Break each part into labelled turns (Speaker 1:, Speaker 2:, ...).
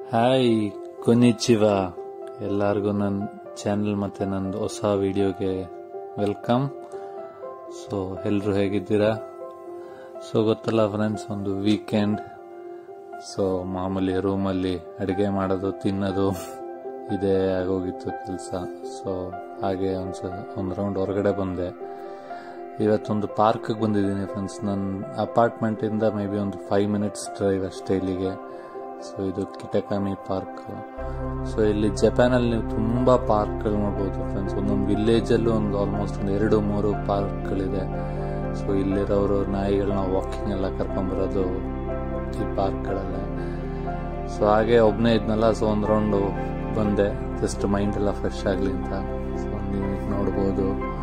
Speaker 1: hi ಕೊನಿಚಿವ ಎಲ್ಲರಿಗೂ ನನ್ನ channel ಮತ್ತು ನಂದು ಹೊಸ ವಿಡಿಯೋಗೆ ವೆಲ್ಕಮ್ ಸೊ ಎಲ್ಲರೂ ಹೇಗಿದ್ದೀರಾ ಸೊ ಗೊತ್ತಲ್ಲ ಫ್ರೆಂಡ್ಸ್ ಒಂದು ವೀಕೆಂಡ್ ಸೊ ಮಾಮೂಲಿ ರೂಮಲ್ಲಿ ಅಡುಗೆ ಮಾಡೋದು ತಿನ್ನೋದು ಇದೇ ಆಗೋಗಿತ್ತು ಕೆಲಸ ಸೊ ಹಾಗೆ ಒಂದು ಒಂದು ರೌಂಡ್ ಹೊರಗಡೆ ಬಂದೆ ಇವತ್ತೊಂದು ಪಾರ್ಕ್ಗೆ ಬಂದಿದ್ದೀನಿ ಫ್ರೆಂಡ್ಸ್ ನನ್ನ ಅಪಾರ್ಟ್ಮೆಂಟಿಂದ ಮೇ ಬಿ ಒಂದು ಫೈವ್ ಮಿನಿಟ್ಸ್ ಡ್ರೈವ್ ಅಷ್ಟೇ ಇಲ್ಲಿಗೆ ಸೊ ಇದು ಕಿಟಕಾಮಿ ಪಾರ್ಕ್ ಸೊ ಇಲ್ಲಿ ಜಪಾನಲ್ಲಿ ನೀವು ತುಂಬ ಪಾರ್ಕ್ಗಳು ನೋಡ್ಬೋದು ಫ್ರೆಂಡ್ಸ್ ಒಂದೊಂದು ವಿಲೇಜಲ್ಲೂ ಒಂದು ಆಲ್ಮೋಸ್ಟ್ ಒಂದು ಎರಡು ಮೂರು ಪಾರ್ಕ್ಗಳಿದೆ ಸೊ ಇಲ್ಲಿರೋರು ನಾಯಿಗಳನ್ನ ವಾಕಿಂಗ್ ಎಲ್ಲ ಕರ್ಕೊಂಬರೋದು ಈ ಪಾರ್ಕ್ಗಳಲ್ಲೇ ಸೊ ಹಾಗೆ ಒಬ್ಬನೇ ಇದ್ನಲ್ಲ ಸೊ ಒಂದು ರೌಂಡು ಬಂದೆ ಜಸ್ಟ್ ಮೈಂಡ್ ಎಲ್ಲ ಫ್ರೆಶ್ ಆಗಲಿ ಅಂತ ಸೊ ನೀವು ನೋಡ್ಬೋದು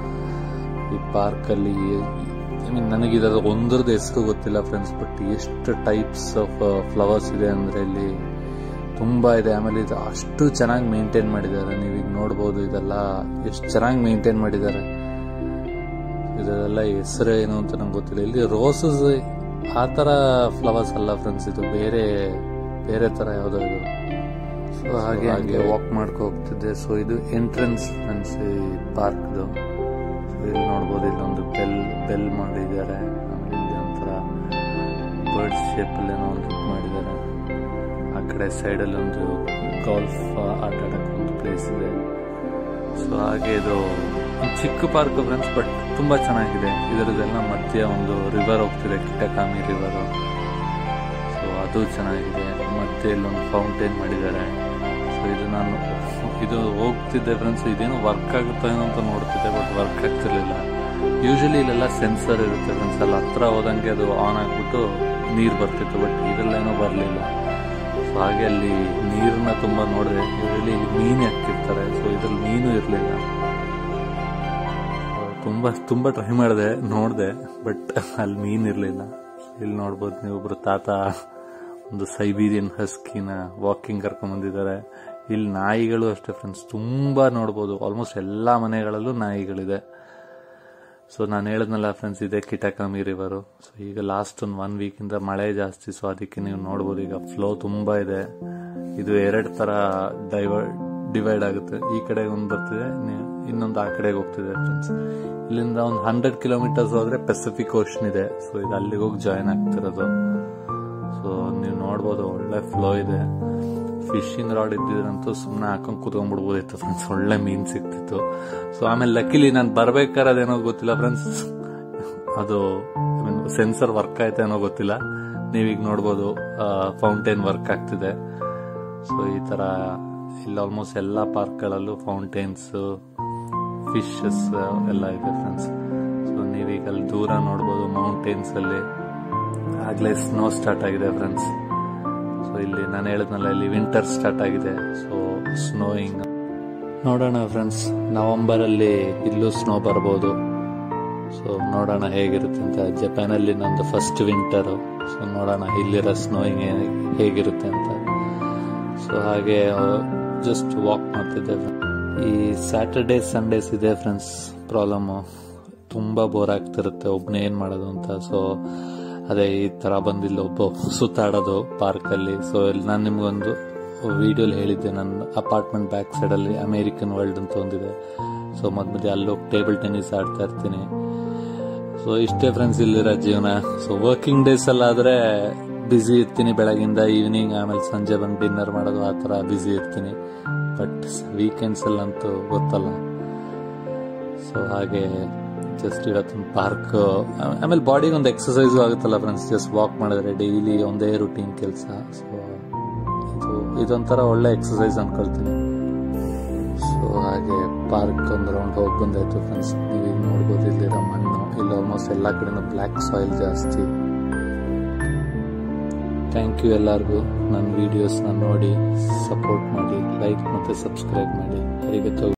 Speaker 1: ಈ ಪಾರ್ಕಲ್ಲಿ ಐ ಮೀನ್ ನನಗೆ ಇದರ ಒಂದರದ್ದು ಹೆಸರು ಗೊತ್ತಿಲ್ಲ ಫ್ರೆಂಡ್ಸ್ ಬಟ್ ಎಷ್ಟು ಟೈಪ್ಸ್ ಆಫ್ ಫ್ಲವರ್ಸ್ ಇದೆ ಅಂದರೆ ಇಲ್ಲಿ ತುಂಬ ಇದೆ ಆಮೇಲೆ ಇದು ಅಷ್ಟು ಚೆನ್ನಾಗಿ ಮೇಂಟೈನ್ ಮಾಡಿದ್ದಾರೆ ನೀವೀಗ ನೋಡ್ಬೋದು ಇದೆಲ್ಲ ಎಷ್ಟು ಚೆನ್ನಾಗಿ ಮೇಂಟೈನ್ ಮಾಡಿದ್ದಾರೆ ಇದೆಲ್ಲ ಹೆಸರು ಏನು ಅಂತ ನಂಗೆ ಗೊತ್ತಿಲ್ಲ ಇಲ್ಲಿ ರೋಸಸ್ ಆ ಥರ ಫ್ಲವರ್ಸ್ ಅಲ್ಲ ಫ್ರೆಂಡ್ಸ್ ಇದು ಬೇರೆ ಬೇರೆ ಥರ ಯಾವುದೋ ಇದು ಸೊ ಹಾಗೆ ಹಾಗೆ ವಾಕ್ ಮಾಡ್ಕೊ ಹೋಗ್ತಿದ್ದೆ ಸೊ ಇದು ಎಂಟ್ರೆನ್ಸ್ ಫ್ರೆಂಡ್ಸ್ ಈ ಪಾರ್ಕ್ದು ಇಲ್ಲಿ ನೋಡ್ಬೋದು ಇಲ್ಲೊಂದು ಬೆಲ್ ಬೆಲ್ ಮಾಡಿದ್ದಾರೆ ಆಮೇಲೆ ಇಲ್ಲಿ ಒಂಥರ ಬರ್ಡ್ ಶೇಪಲ್ಲಿ ಏನೋ ಒಂದು ಇದು ಮಾಡಿದ್ದಾರೆ ಆ ಕಡೆ ಸೈಡಲ್ಲಿ ಒಂದು ಗಾಲ್ಫ್ ಆಟ ಆಡೋಕ್ಕೆ ಒಂದು ಪ್ಲೇಸ್ ಇದೆ ಸೊ ಹಾಗೆ ಇದು ಒಂದು ಚಿಕ್ಕ ಪಾರ್ಕ್ ಫ್ರೆಂಡ್ಸ್ ಬಟ್ ತುಂಬ ಚೆನ್ನಾಗಿದೆ ಇದರದೆಲ್ಲ ಮಧ್ಯೆ ಒಂದು ರಿವರ್ ಹೋಗ್ತಿದೆ ಕಿಟಕಾಮಿ ರಿವರು ಸೊ ಅದು ಚೆನ್ನಾಗಿದೆ ಮತ್ತೆ ಇಲ್ಲೊಂದು ಫೌಂಟೇನ್ ಮಾಡಿದ್ದಾರೆ ಸೊ ಇದು ನಾನು ಇದು ಹೋಗ್ತಿದ್ದೆ ಫ್ರೆಂಡ್ಸ್ ಇದೇನು ವರ್ಕ್ ಆಗುತ್ತೋ ಏನೋ ಅಂತ ನೋಡ್ತಿದ್ದೆ ಬಟ್ ವರ್ಕ್ ಆಗ್ತಿರ್ಲಿಲ್ಲ ಯೂಶಲಿ ಇಲ್ಲೆಲ್ಲ ಸೆನ್ಸರ್ ಇರುತ್ತೆ ಫ್ರೆಂಡ್ಸ್ ಅಲ್ಲಿ ಹತ್ರ ಹೋದಂಗೆ ಅದು ಆನ್ ಆಗ್ಬಿಟ್ಟು ನೀರು ಬರ್ತಿತ್ತು ಬಟ್ ಇದರಲ್ಲೇನೋ ಬರಲಿಲ್ಲ ಸೊ ಹಾಗೆ ಅಲ್ಲಿ ನೀರನ್ನ ತುಂಬ ನೋಡಿದೆ ಯೂಶಲಿ ಇಲ್ಲಿ ಮೀನು ಹಾಕ್ತಿರ್ತಾರೆ ಸೊ ಇದ್ರಲ್ಲಿ ಮೀನು ಇರಲಿಲ್ಲ ತುಂಬ ತುಂಬ ಟ್ರೈ ಮಾಡಿದೆ ನೋಡಿದೆ ಬಟ್ ಅಲ್ಲಿ ಮೀನು ಇರಲಿಲ್ಲ ಇಲ್ಲಿ ನೋಡ್ಬೋದು ನೀವು ಒಬ್ರು ತಾತ ಒಂದು ಸೈಬೀರಿಯನ್ ಹಸ್ಕಿನ ವಾಕಿಂಗ್ ಕರ್ಕೊಂಡ್ ಬಂದಿದ್ದಾರೆ ಇಲ್ಲಿ ನಾಯಿಗಳು ಅಷ್ಟೇ ಫ್ರೆಂಡ್ಸ್ ತುಂಬ ನೋಡ್ಬೋದು ಆಲ್ಮೋಸ್ಟ್ ಎಲ್ಲ ಮನೆಗಳಲ್ಲೂ ನಾಯಿಗಳಿದೆ ಸೊ ನಾನು ಹೇಳಿದ್ನಲ್ಲ ಫ್ರೆಂಡ್ಸ್ ಇದೆ ಕಿಟಕಾಮಿ ರಿವರು ಸೊ ಈಗ ಲಾಸ್ಟ್ ಒಂದು ಒನ್ ವೀಕಿಂದ ಮಳೆ ಜಾಸ್ತಿ ಸೊ ಅದಕ್ಕೆ ನೀವು ನೋಡ್ಬೋದು ಈಗ ಫ್ಲೋ ತುಂಬ ಇದೆ ಇದು ಎರಡು ಥರ ಡೈವರ್ಡ್ ಡಿವೈಡ್ ಆಗುತ್ತೆ ಈ ಕಡೆ ಒಂದು ಬರ್ತಿದೆ ಇನ್ನೊಂದು ಆ ಕಡೆಗೆ ಹೋಗ್ತಿದೆ ಫ್ರೆಂಡ್ಸ್ ಇಲ್ಲಿಂದ ಒಂದು ಹಂಡ್ರೆಡ್ ಕಿಲೋಮೀಟರ್ಸ್ ಹೋದ್ರೆ ಪೆಸಿಫಿಕ್ ಓಷನ್ ಇದೆ ಸೊ ಇದು ಅಲ್ಲಿಗೆ ಹೋಗಿ ಜಾಯಿನ್ ಆಗ್ತಿರೋದು ಸೊ ನೀವು ನೋಡ್ಬೋದು ಒಳ್ಳೆ ಫ್ಲೋ ಇದೆ ಫಿಶಿಂಗ್ ರಾಡ್ ಇದ್ದಿದ್ರಂತೂ ಸುಮ್ಮನೆ ಹಾಕೊಂಡು ಕೂತ್ಕೊಂಡ್ಬಿಡ್ಬೋದಿತ್ತು ಫ್ರೆಂಡ್ಸ್ ಒಳ್ಳೆ ಮೀನ್ ಸಿಕ್ತಿತ್ತು ಸೊ ಆಮೇಲೆ ಲಕ್ಕಿಲಿ ನಾನು ಬರ್ಬೇಕಾರದೇನೋ ಗೊತ್ತಿಲ್ಲ ಫ್ರೆಂಡ್ಸ್ ಅದು ಸೆನ್ಸರ್ ವರ್ಕ್ ಆಯ್ತಾ ಏನೋ ಗೊತ್ತಿಲ್ಲ ನೀವೀಗ ನೋಡ್ಬೋದು ಫೌಂಟೇನ್ ವರ್ಕ್ ಆಗ್ತಿದೆ ಸೊ ಈ ತರ ಇಲ್ಲಿ ಆಲ್ಮೋಸ್ಟ್ ಎಲ್ಲ ಪಾರ್ಕ್ಗಳಲ್ಲೂ ಫೌಂಟೇನ್ಸ್ ಫಿಶಸ್ ಎಲ್ಲ ಇದೆ ಫ್ರೆಂಡ್ಸ್ ಸೊ ನೀವೀಗ ಅಲ್ಲಿ ದೂರ ನೋಡ್ಬೋದು ಮೌಂಟೇನ್ಸ್ ಅಲ್ಲಿ ಆಗ್ಲೇ ಸ್ನೋ ಸ್ಟಾರ್ಟ್ ಆಗಿದೆ ಫ್ರೆಂಡ್ಸ್ ಸೊ ಇಲ್ಲಿ ನಾನು ಹೇಳಿದ್ನಲ್ಲ ಇಲ್ಲಿ ವಿಂಟರ್ ಸ್ಟಾರ್ಟ್ ಆಗಿದೆ ಸೊ ಸ್ನೋಯಿಂಗ್ ನೋಡೋಣ ಫ್ರೆಂಡ್ಸ್ ನವೆಂಬರ್ ಅಲ್ಲಿ ಇಲ್ಲೂ ಸ್ನೋ ಬರ್ಬೋದು ಸೊ ನೋಡೋಣ ಹೇಗಿರುತ್ತೆ ಅಂತ ಜಪಾನಲ್ಲಿ ನಂದು ಫಸ್ಟ್ ವಿಂಟರ್ ಸೊ ನೋಡೋಣ ಇಲ್ಲಿರೋ ಸ್ನೋಯಿಂಗ್ ಹೇಗಿರುತ್ತೆ ಅಂತ ಸೊ ಹಾಗೆ ಜಸ್ಟ್ ವಾಕ್ ಮಾಡ್ತಿದ್ದೆ ಈ ಸ್ಯಾಟರ್ಡೇ ಸಂಡೇಸ್ ಇದೆ ಫ್ರೆಂಡ್ಸ್ ಪ್ರಾಬ್ಲಮ್ಮು ತುಂಬ ಬೋರ್ ಆಗ್ತಿರುತ್ತೆ ಒಬ್ಬನೇ ಏನು ಮಾಡೋದು ಅಂತ ಸೊ ಅದೇ ಈ ತರ ಬಂದಿಲ್ಲ ಒಬ್ಬ ಸುತ್ತಾಡೋದು ಪಾರ್ಕ್ ಅಲ್ಲಿ ಸೊ ಇಲ್ಲಿ ನಾನು ನಿಮ್ಗೊಂದು ವಿಡಿಯೋಲಿ ಹೇಳಿದ್ದೆ ನನ್ನ ಅಪಾರ್ಟ್ಮೆಂಟ್ ಬ್ಯಾಕ್ ಸೈಡ್ ಅಲ್ಲಿ ಅಮೇರಿಕನ್ ವರ್ಲ್ಡ್ ಅಂತ ಒಂದಿದೆ ಸೊ ಮಧ್ಯ ಮಧ್ಯೆ ಅಲ್ಲೋಗಿ ಟೇಬಲ್ ಟೆನ್ನಿಸ್ ಆಡ್ತಾ ಇರ್ತೀನಿ ಸೊ ಇಷ್ಟೇ ಫ್ರೆಂಡ್ಸ್ ಇಲ್ಲಿರೋ ಜೀವನ ಸೊ ವರ್ಕಿಂಗ್ ಡೇಸ್ ಅಲ್ಲಾದ್ರೆ ಬ್ಯುಸಿ ಇರ್ತೀನಿ ಬೆಳಗಿಂದ ಈವ್ನಿಂಗ್ ಆಮೇಲೆ ಸಂಜೆ ಬಂದು ಡಿನ್ನರ್ ಮಾಡೋದು ಆ ಥರ ಬ್ಯುಸಿ ಇರ್ತೀನಿ ಬಟ್ ವೀಕೆಂಡ್ಸ್ ಅಲ್ಲಂತೂ ಗೊತ್ತಲ್ಲ ಸೊ ಹಾಗೆ ಜಸ್ಟ್ ಇವತ್ತೊಂದು ಪಾರ್ಕ್ ಆಮೇಲೆ ಬಾಡಿಗೆ ಒಂದು ಎಕ್ಸಸೈಸು ಆಗುತ್ತಲ್ಲ ಫ್ರೆಂಡ್ಸ್ ಜಸ್ಟ್ ವಾಕ್ ಮಾಡಿದ್ರೆ ಡೈಲಿ ಒಂದೇ ರುಟೀನ್ ಕೆಲಸ ಸೊ ಇದು ಇದೊಂಥರ ಒಳ್ಳೆ ಎಕ್ಸಸೈಸ್ ಅನ್ಕೊಳ್ತೀನಿ ಸೊ ಹಾಗೆ ಪಾರ್ಕ್ ಒಂದು ರೌಂಡ್ ಹೋಗಿ ಬಂದಾಯ್ತು ಫ್ರೆಂಡ್ಸ್ ನೀವು ನೋಡ್ಬೋದು ಇಲ್ಲಿರೋ ಮಣ್ಣು ಇಲ್ಲಿ ಆಲ್ಮೋಸ್ಟ್ ಎಲ್ಲ ಕಡೆನೂ ಬ್ಲ್ಯಾಕ್ ಸಾಯಿಲ್ ಜಾಸ್ತಿ ಥ್ಯಾಂಕ್ ಯು ಎಲ್ಲರಿಗೂ ನನ್ನ ವೀಡಿಯೋಸ್ನ ನೋಡಿ ಸಪೋರ್ಟ್ ಮಾಡಿ ಲೈಕ್ ಮತ್ತು ಸಬ್ಸ್ಕ್ರೈಬ್ ಮಾಡಿ ಹೇಗೆ